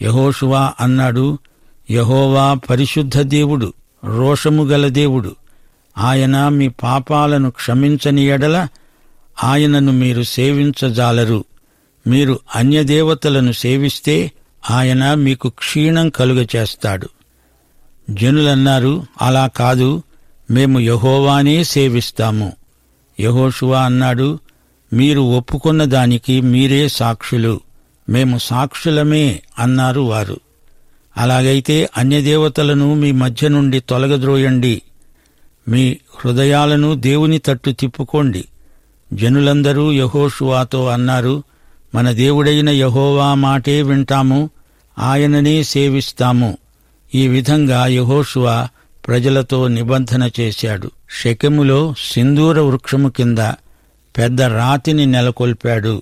యహోషువా అన్నాడు యహోవా పరిశుద్ధ దేవుడు రోషము గల దేవుడు ఆయన మీ పాపాలను క్షమించని ఎడల ఆయనను మీరు సేవించజాలరు మీరు అన్యదేవతలను సేవిస్తే ఆయన మీకు క్షీణం కలుగచేస్తాడు జనులన్నారు అలా కాదు మేము యహోవానే సేవిస్తాము యహోషువా అన్నాడు మీరు ఒప్పుకున్న దానికి మీరే సాక్షులు మేము సాక్షులమే అన్నారు వారు అలాగైతే అన్యదేవతలను మీ మధ్య నుండి తొలగద్రోయండి మీ హృదయాలను దేవుని తట్టు తిప్పుకోండి జనులందరూ యహోషువాతో అన్నారు మన దేవుడైన యహోవా మాటే వింటాము ఆయననే సేవిస్తాము ఈ విధంగా యహోషువా ప్రజలతో నిబంధన చేశాడు షెకెములో సింధూర వృక్షము కింద పెద్ద రాతిని నెలకొల్పాడు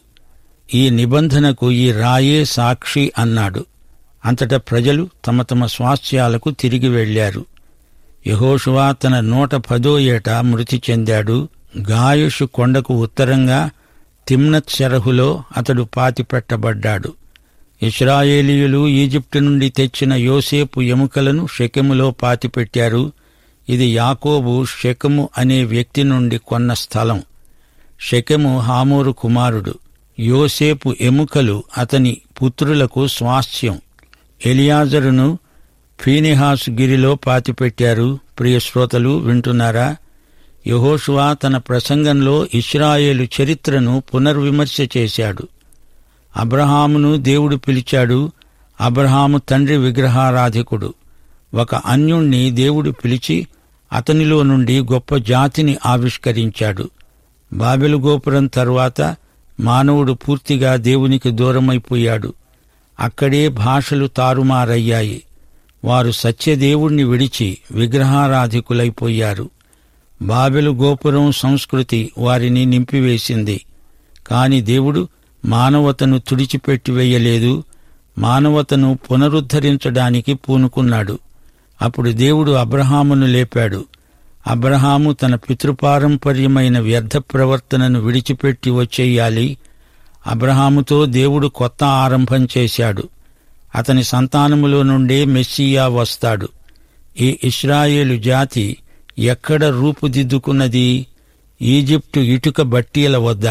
ఈ నిబంధనకు ఈ రాయే సాక్షి అన్నాడు అంతటా ప్రజలు తమ తమ స్వాస్థ్యాలకు తిరిగి వెళ్లారు యహోషువా తన నూట పదో ఏట మృతి చెందాడు గాయుషు కొండకు ఉత్తరంగా తిమ్నత్ శరహులో అతడు పాతిపెట్టబడ్డాడు ఇస్రాయేలీయులు ఈజిప్టు నుండి తెచ్చిన యోసేపు ఎముకలను షెకెములో పాతిపెట్టారు ఇది యాకోబు షెకెము అనే వ్యక్తి నుండి కొన్న స్థలం షెకెము హామూరు కుమారుడు యోసేపు ఎముకలు అతని పుత్రులకు స్వాస్థ్యం ఎలియాజరును ఫీనిహాస్ గిరిలో పాతిపెట్టారు ప్రియ శ్రోతలు వింటున్నారా యహోషువా తన ప్రసంగంలో ఇస్రాయేలు చరిత్రను పునర్విమర్శ చేశాడు అబ్రహామును దేవుడు పిలిచాడు అబ్రహాము తండ్రి విగ్రహారాధికుడు ఒక అన్యుణ్ణి దేవుడు పిలిచి అతనిలో నుండి గొప్ప జాతిని ఆవిష్కరించాడు బాబెలు గోపురం తరువాత మానవుడు పూర్తిగా దేవునికి దూరమైపోయాడు అక్కడే భాషలు తారుమారయ్యాయి వారు సత్యదేవుణ్ణి విడిచి విగ్రహారాధికులైపోయారు బాబెలు గోపురం సంస్కృతి వారిని నింపివేసింది కాని దేవుడు మానవతను తుడిచిపెట్టివేయలేదు మానవతను పునరుద్ధరించడానికి పూనుకున్నాడు అప్పుడు దేవుడు అబ్రహామును లేపాడు అబ్రహాము తన పితృపారంపర్యమైన వ్యర్థ ప్రవర్తనను విడిచిపెట్టి వచ్చేయాలి అబ్రహాముతో దేవుడు కొత్త ఆరంభం చేశాడు అతని సంతానములో నుండే మెస్సియా వస్తాడు ఈ ఇస్రాయేలు జాతి ఎక్కడ రూపుదిద్దుకున్నది ఈజిప్టు ఇటుక బట్టీల వద్ద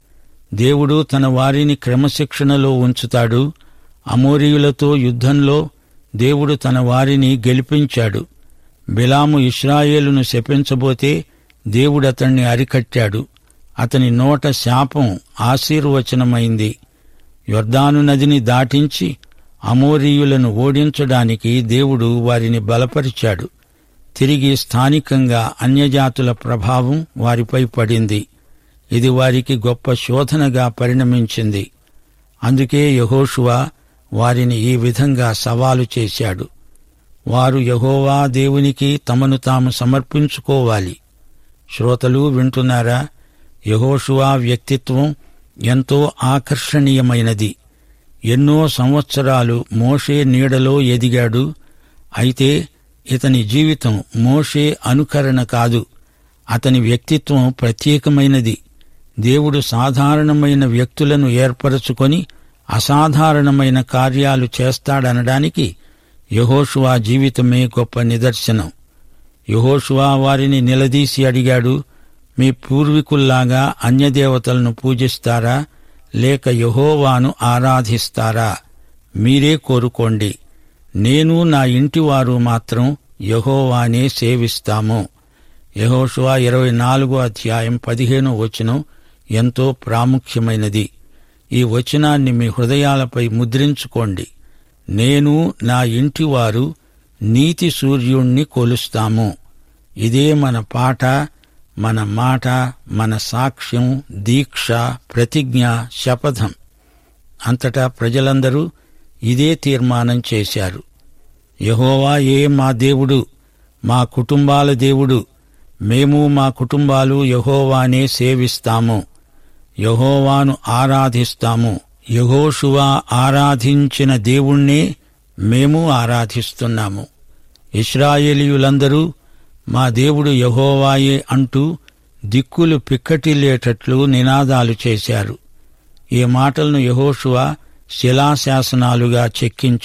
దేవుడు తన వారిని క్రమశిక్షణలో ఉంచుతాడు అమోరియులతో యుద్ధంలో దేవుడు తన వారిని గెలిపించాడు బిలాము ఇస్రాయేలును శపించబోతే దేవుడతణ్ణి అరికట్టాడు అతని నోట శాపం ఆశీర్వచనమైంది యొర్దాను నదిని దాటించి అమోరీయులను ఓడించడానికి దేవుడు వారిని బలపరిచాడు తిరిగి స్థానికంగా అన్యజాతుల ప్రభావం వారిపై పడింది ఇది వారికి గొప్ప శోధనగా పరిణమించింది అందుకే యహోషువా వారిని ఈ విధంగా సవాలు చేశాడు వారు యహోవా దేవునికి తమను తాము సమర్పించుకోవాలి శ్రోతలు వింటున్నారా యహోషువా వ్యక్తిత్వం ఎంతో ఆకర్షణీయమైనది ఎన్నో సంవత్సరాలు మోషే నీడలో ఎదిగాడు అయితే ఇతని జీవితం మోషే అనుకరణ కాదు అతని వ్యక్తిత్వం ప్రత్యేకమైనది దేవుడు సాధారణమైన వ్యక్తులను ఏర్పరచుకొని అసాధారణమైన కార్యాలు చేస్తాడనడానికి యహోషువా జీవితమే గొప్ప నిదర్శనం యహోషువా వారిని నిలదీసి అడిగాడు మీ పూర్వీకుల్లాగా అన్యదేవతలను పూజిస్తారా లేక యహోవాను ఆరాధిస్తారా మీరే కోరుకోండి నేను నా ఇంటివారు మాత్రం యహోవానే సేవిస్తాము యహోషువా ఇరవై నాలుగో అధ్యాయం పదిహేనో వచనం ఎంతో ప్రాముఖ్యమైనది ఈ వచనాన్ని మీ హృదయాలపై ముద్రించుకోండి నేను నా ఇంటివారు నీతి సూర్యుణ్ణి కొలుస్తాము ఇదే మన పాట మన మాట మన సాక్ష్యం దీక్ష ప్రతిజ్ఞ శపథం అంతటా ప్రజలందరూ ఇదే తీర్మానం చేశారు యహోవా ఏ మా దేవుడు మా కుటుంబాల దేవుడు మేము మా కుటుంబాలు యహోవానే సేవిస్తాము యహోవాను ఆరాధిస్తాము యహోషువా ఆరాధించిన దేవుణ్ణే మేము ఆరాధిస్తున్నాము ఇస్రాయేలీయులందరూ మా దేవుడు యహోవాయే అంటూ దిక్కులు పిక్కటిల్లేటట్లు నినాదాలు చేశారు ఈ మాటలను యహోషువా శిలాశాసనాలుగా చెక్కించాడు